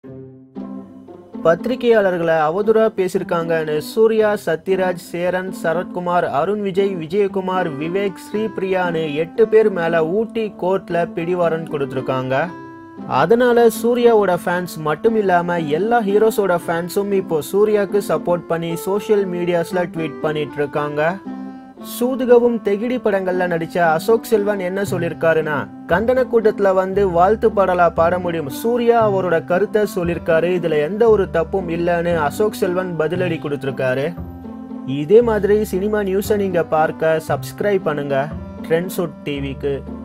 பத்திரிகையாளர்களை அவதூறா பேசியிருக்காங்கன்னு சூர்யா சத்யராஜ் சேரன் சரத்குமார் அருண் விஜய் விஜயகுமார் விவேக் ஸ்ரீபிரியான்னு எட்டு பேர் மேல ஊட்டி கோர்ட்ல பிடிவாரன் கொடுத்துருக்காங்க அதனால சூர்யாவோட ஃபேன்ஸ் மட்டும் இல்லாம எல்லா ஹீரோஸோட ஃபேன்ஸும் இப்போ சூர்யாக்கு சப்போர்ட் பண்ணி சோஷியல் மீடியாஸ்ல ட்வீட் பண்ணிட்டு இருக்காங்க சூதுகவும் தெகிடி படங்கள்ல நடிச்ச அசோக் செல்வன் என்ன சொல்லிருக்காருன்னா கண்டன கூட்டத்துல வந்து வாழ்த்து பாடலா பாட முடியும் சூர்யா அவரோட கருத்தை சொல்லிருக்காரு இதுல எந்த ஒரு தப்பும் இல்லைன்னு அசோக் செல்வன் பதிலடி கொடுத்திருக்காரு இதே மாதிரி சினிமா நியூஸை நீங்க பார்க்க சப்ஸ்கிரைப் பண்ணுங்க ட்ரெண்ட்ஸ் டிவிக்கு